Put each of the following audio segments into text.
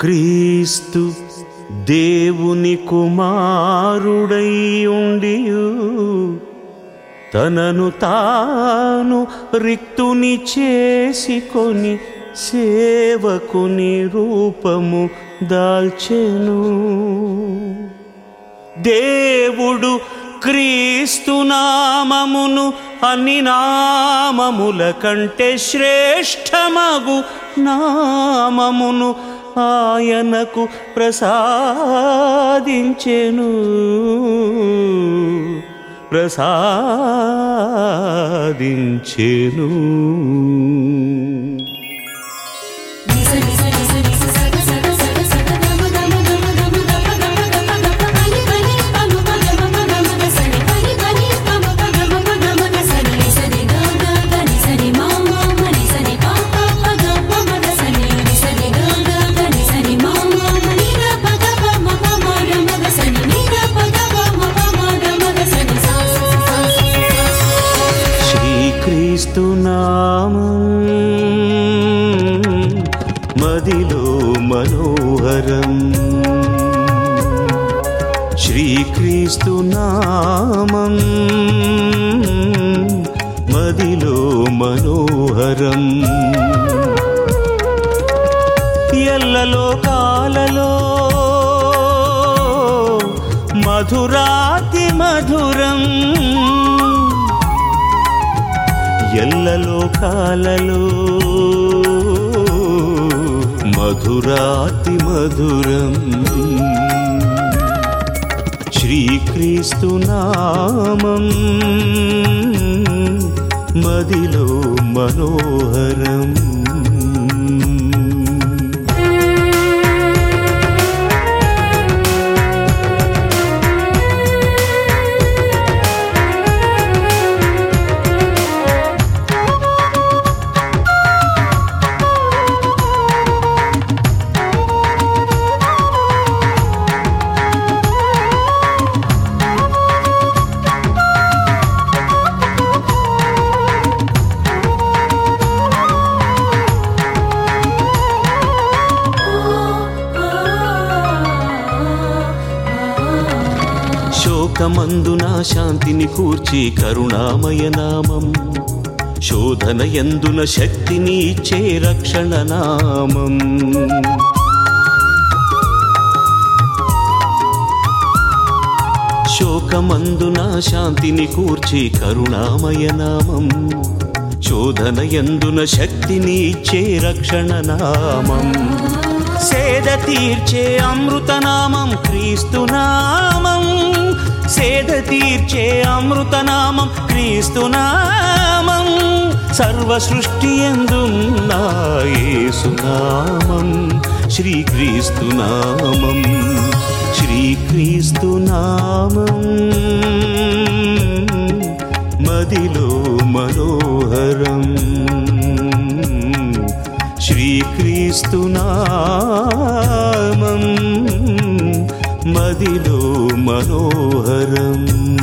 క్రీస్తు దేవుని కుమారుడై ఉండియు తనను తాను రిక్తుని చేసుకొని సేవకుని రూపము దాల్చెను దేవుడు క్రీస్తు నామమును అన్ని నామముల కంటే శ్రేష్టమగు నామమును ఆయనకు ప్రసాదించెను ప్రసాదించెను నిస నిస నిస నిస సగ సగ సగ సగ గమ గమ గమ గమ గమ గమ గమ గమ పని పని పమ పమ గమ గమ గ సని పని పని పమ పమ గమ గమ గ సని నిస ని గ గ గ నిస ని మా మా మ నిస ని ప ప ప గ ప మ గ సని నిస ని గ గ గ నిస ని మా మా మ ని ర ప గ ప మ ప మ గ మ గ సని ని ర ప గ ప మ ప మ గ మ గ సని సా సా సా సా శ్రీక్రీస్తు నామం మదిలో మనోహరం శ్రీక్రీస్తు నామం మదిలో మనోహరం ఎల్లలో కాలలో మధురాతి మధురం ఎల్లలో కాలలో మధురాతి మధురం శ్రీక్రీస్తు నామం మదిలో మనోహరం శోకమందున శాంతిని కూర్చి కరుణామయ నామం శోధన ఎందున శక్తిని ఇచ్చే రక్షణ నామం శోకమందున శాంతిని కూర్చి కరుణామయ నామం శోధన ఎందున శక్తిని ఇచ్చే రక్షణ నామం సేద తీర్చే అమృతనామం క్రీస్తునామం సేద తీర్చే అమృతనామం క్రీస్తునామం సర్వ సృష్టి ఎందున్న యేసునామం శ్రీక్రీస్తునామం శ్రీక్రీస్తునామం మదిలో మనోహరం శ్రీక్రీస్తునామం మదిలో మనోహరం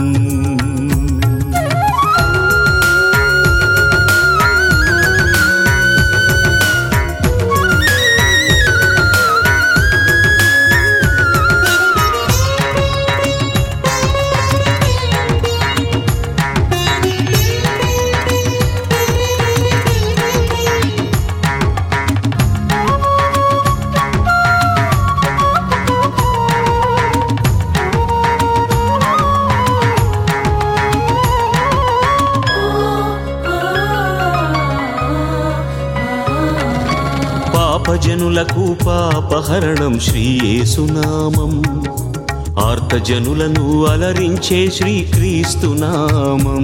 పాపజనులకు పాపహరణం శ్రీయేసునామం ఆర్తజనులను అలరించే శ్రీక్రీస్తునామం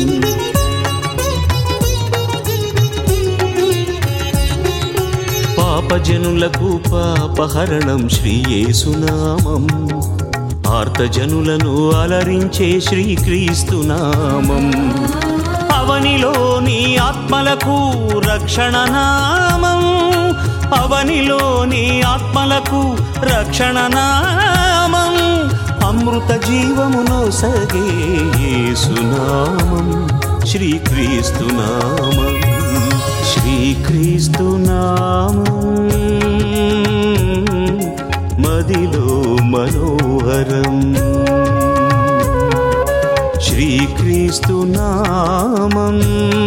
పాపజనులకు పాపహరణం శ్రీయేసునామం ఆర్తజనులను అలరించే శ్రీక్రీస్తునామం అవనిలోని ఆత్మలకు రక్షణ నామం అవనిలోని ఆత్మలకు రక్షణ నామం అమృత జీవమును సగే యేసునామం శ్రీక్రీస్తునామం శ్రీక్రీస్తునామం మనోహరం శ్రీక్రీస్తు నామం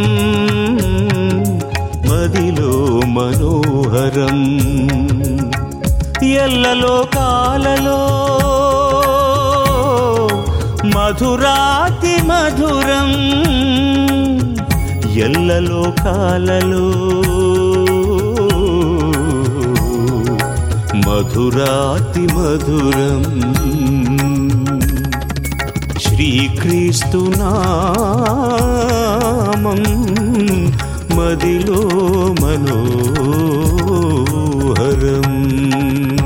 మదిలో మనోహరం ఎల్లలో కాలలో మధురాతి మధురం ఎల్లలో కాలలో మధురాతి మధురం శ్రీక్రీస్తు నామం మదిలో మనోహరం